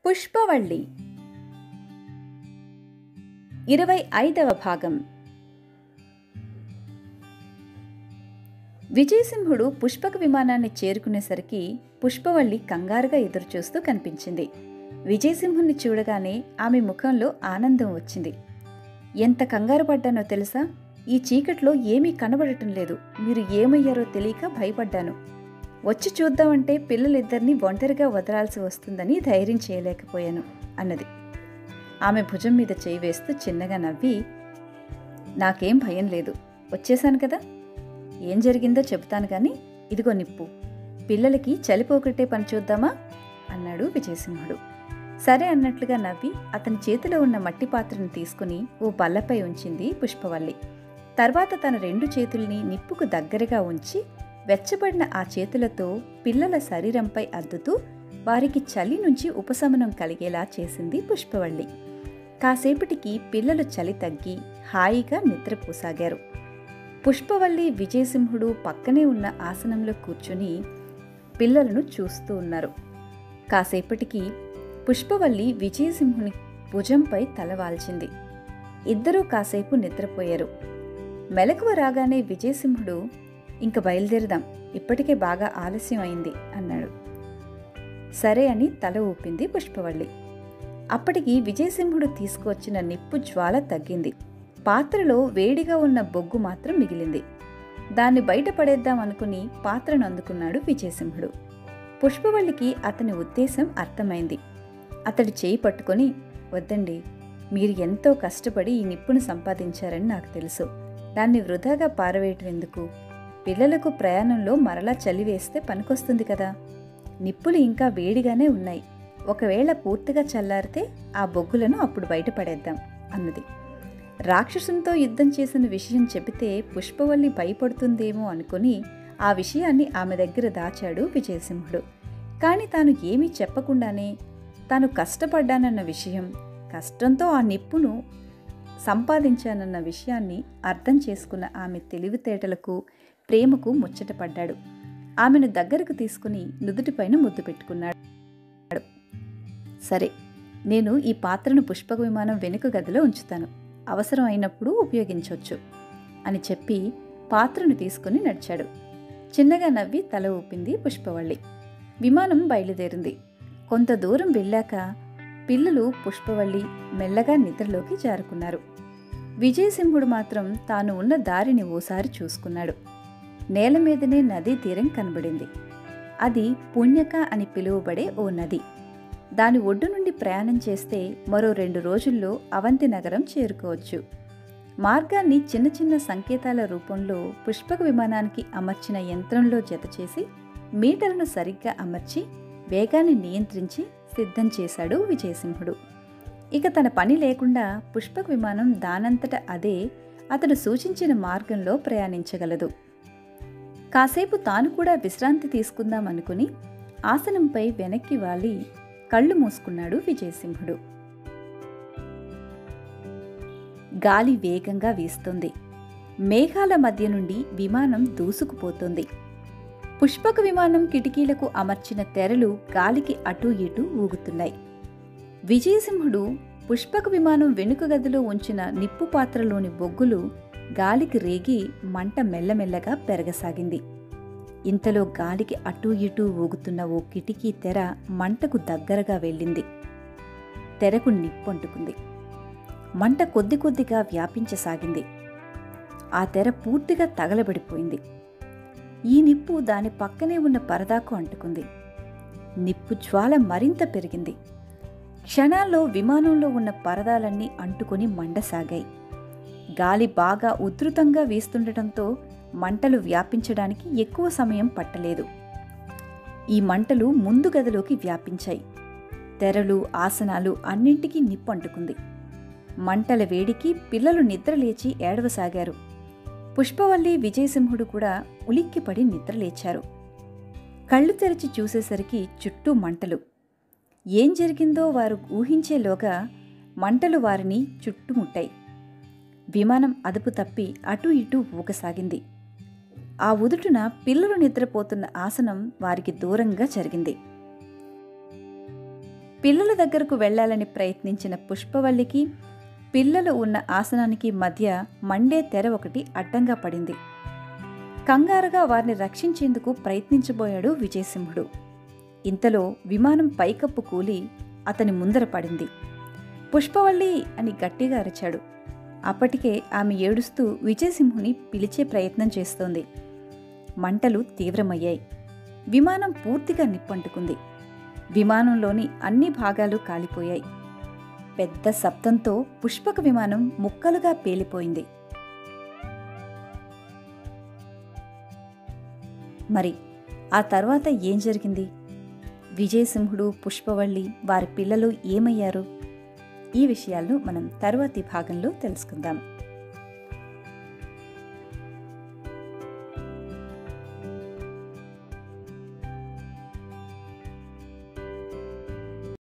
పుష్పవళ్ళి ఇరవై ఐదవ భాగం విజయసింహుడు పుష్పక విమానాన్ని చేరుకునేసరికి పుష్పవల్లి కంగారుగా ఎదురుచూస్తూ కనిపించింది విజయసింహుణ్ణి చూడగానే ఆమె ముఖంలో ఆనందం వచ్చింది ఎంత కంగారు పడ్డానో తెలుసా ఈ చీకట్లో ఏమీ కనబడటం లేదు మీరు ఏమయ్యారో తెలియక భయపడ్డాను వచ్చి చూద్దామంటే పిల్లలిద్దరినీ ఒంటరిగా వదలాల్సి వస్తుందని ధైర్యం చేయలేకపోయాను అన్నది ఆమె భుజం మీద చేయి వేస్తూ చిన్నగా నవ్వి నాకేం భయం లేదు వచ్చేశాను కదా ఏం జరిగిందో చెబుతాను కానీ ఇదిగో నిప్పు పిల్లలకి చలిపోకట్టే పని చూద్దామా అన్నాడు విజయసింహుడు సరే అన్నట్లుగా నవ్వి అతని చేతిలో ఉన్న మట్టి పాత్రను తీసుకుని ఓ బల్లపై ఉంచింది పుష్పవల్లి తర్వాత తన రెండు చేతుల్ని నిప్పుకు దగ్గరగా ఉంచి వెచ్చబడిన ఆ చేతులతో పిల్లల శరీరంపై అద్దుతూ వారికి చలి నుంచి ఉపశమనం కలిగేలా చేసింది పుష్పవల్లి కాసేపటికి పిల్లలు చలి తగ్గి హాయిగా నిద్రపోసాగారు పుష్పవల్లి విజయసింహుడు పక్కనే ఉన్న ఆసనంలో కూర్చుని పిల్లలను చూస్తూ ఉన్నారు కాసేపటికి పుష్పవల్లి విజయసింహుని భుజంపై తలవాల్చింది ఇద్దరూ కాసేపు నిద్రపోయారు మెలకువ రాగానే విజయసింహుడు ఇంక బయలుదేరదాం ఇప్పటికే బాగా ఆలస్యం అయింది అన్నాడు సరే అని తల ఊపింది పుష్పవల్లి అప్పటికి విజయసింహుడు తీసుకువచ్చిన నిప్పు జ్వాల తగ్గింది పాత్రలో వేడిగా ఉన్న బొగ్గు మాత్రం మిగిలింది దాన్ని బయట పడేద్దాం అనుకుని పాత్రను అందుకున్నాడు విజయసింహుడు పుష్పవల్లికి అతని ఉద్దేశం అర్థమైంది అతడి చేయి పట్టుకొని వద్దండి మీరు ఎంతో కష్టపడి ఈ నిప్పును సంపాదించారని నాకు తెలుసు దాన్ని వృధాగా పారవేయటం ఎందుకు పిల్లలకు ప్రయాణంలో మరలా చలి వేస్తే పనికొస్తుంది కదా నిప్పులు ఇంకా వేడిగానే ఉన్నాయి ఒకవేళ పూర్తిగా చల్లారితే ఆ బొగ్గులను అప్పుడు బయటపడేద్దాం అన్నది రాక్షసునితో యుద్ధం చేసిన విషయం చెబితే పుష్పవల్లి భయపడుతుందేమో అనుకుని ఆ విషయాన్ని ఆమె దగ్గర దాచాడు విజయసింహుడు కానీ తాను ఏమీ చెప్పకుండానే తాను కష్టపడ్డానన్న విషయం కష్టంతో ఆ నిప్పును సంపాదించానన్న విషయాన్ని అర్థం చేసుకున్న ఆమె తెలివితేటలకు ప్రేమకు ముచ్చటపడ్డాడు ఆమెను దగ్గరకు తీసుకుని నుదుటిపైన ముద్దు పెట్టుకున్నాడు సరే నేను ఈ పాత్రను పుష్పక విమానం వెనుక గదిలో ఉంచుతాను అవసరం అయినప్పుడు ఉపయోగించవచ్చు అని చెప్పి పాత్రను తీసుకుని నడిచాడు చిన్నగా నవ్వి తల ఊపింది పుష్పవల్లి విమానం బయలుదేరింది కొంత దూరం వెళ్ళాక పిల్లలు పుష్పవల్లి మెల్లగా నిద్రలోకి జారుకున్నారు విజయసింహుడు మాత్రం తాను ఉన్న దారిని ఓసారి చూసుకున్నాడు నేల మీదనే నదీ తీరం కనబడింది అది పుణ్యక అని పిలువబడే ఓ నది దాని ఒడ్డు నుండి ప్రయాణం చేస్తే మరో రెండు రోజుల్లో అవంతి నగరం చేరుకోవచ్చు మార్గాన్ని చిన్న చిన్న సంకేతాల రూపంలో పుష్పక విమానానికి అమర్చిన యంత్రంలో జతచేసి మీటర్ను సరిగ్గా అమర్చి వేగాన్ని నియంత్రించి సిద్ధం చేశాడు విజయసింహుడు ఇక తన పని లేకుండా పుష్పక విమానం దానంతట అదే అతడు సూచించిన మార్గంలో ప్రయాణించగలదు కాసేపు తాను కూడా విశ్రాంతి తీసుకుందాం అనుకుని ఆసనంపై వెనక్కి వాలి కళ్ళు మూసుకున్నాడు విజయసింహుడు గాలి వేగంగా వీస్తుంది మేఘాల మధ్య నుండి విమానం దూసుకుపోతుంది పుష్పక విమానం కిటికీలకు అమర్చిన తెరలు గాలికి అటూ ఇటూ ఊగుతున్నాయి విజయసింహుడు పుష్పక విమానం వెనుక గదిలో ఉంచిన నిప్పు పాత్రలోని బొగ్గులు గాలికి రేగి మంట మెల్లమెల్లగా పెరగసాగింది ఇంతలో గాలికి అటూ ఇటూ ఊగుతున్న ఓ కిటికీ తెర మంటకు దగ్గరగా వెళ్ళింది తెరకు నిప్పంటుకుంది మంట కొద్ది కొద్దిగా వ్యాపించసాగింది ఆ తెర పూర్తిగా తగలబడిపోయింది ఈ నిప్పు దాని పక్కనే ఉన్న పరదాకు అంటుకుంది నిప్పు జ్వాల మరింత పెరిగింది క్షణాల్లో విమానంలో ఉన్న పరదాలన్నీ అంటుకొని మండసాగాయి గాలి బాగా ఉధృతంగా వీస్తుండటంతో మంటలు వ్యాపించడానికి ఎక్కువ సమయం పట్టలేదు ఈ మంటలు ముందు గదిలోకి వ్యాపించాయి తెరలు ఆసనాలు అన్నింటికీ నిప్పంటుకుంది మంటల వేడికి పిల్లలు నిద్రలేచి ఏడవసాగారు పుష్పవల్లి విజయసింహుడు కూడా ఉలిక్కిపడి నిద్రలేచారు కళ్ళు తెరిచి చూసేసరికి చుట్టూ మంటలు ఏం జరిగిందో వారు ఊహించేలోగా మంటలు వారిని చుట్టుముట్టాయి విమానం అదుపు తప్పి అటూ ఇటూ ఊగసాగింది ఆ ఉదుటున పిల్లలు నిద్రపోతున్న ఆసనం వారికి దూరంగా జరిగింది పిల్లల దగ్గరకు వెళ్ళాలని ప్రయత్నించిన పుష్పవల్లికి పిల్లలు ఉన్న ఆసనానికి మధ్య మండే తెర ఒకటి అడ్డంగా పడింది కంగారుగా వారిని రక్షించేందుకు ప్రయత్నించబోయాడు విజయసింహుడు ఇంతలో విమానం పైకప్పు కూలి అతని ముందర పడింది పుష్పవల్లి అని గట్టిగా అరిచాడు అప్పటికే ఆమె ఏడుస్తూ విజయసింహుని పిలిచే ప్రయత్నం చేస్తోంది మంటలు తీవ్రమయ్యాయి విమానం పూర్తిగా నిప్పంటుకుంది విమానంలోని అన్ని భాగాలు కాలిపోయాయి పెద్ద శబ్దంతో పుష్పక విమానం ముక్కలుగా పేలిపోయింది మరి ఆ తర్వాత ఏం జరిగింది విజయసింహుడు పుష్పవల్లి వారి పిల్లలు ఏమయ్యారు ఈ విషయాలను మనం తర్వాతి భాగంలో తెలుసుకుందాం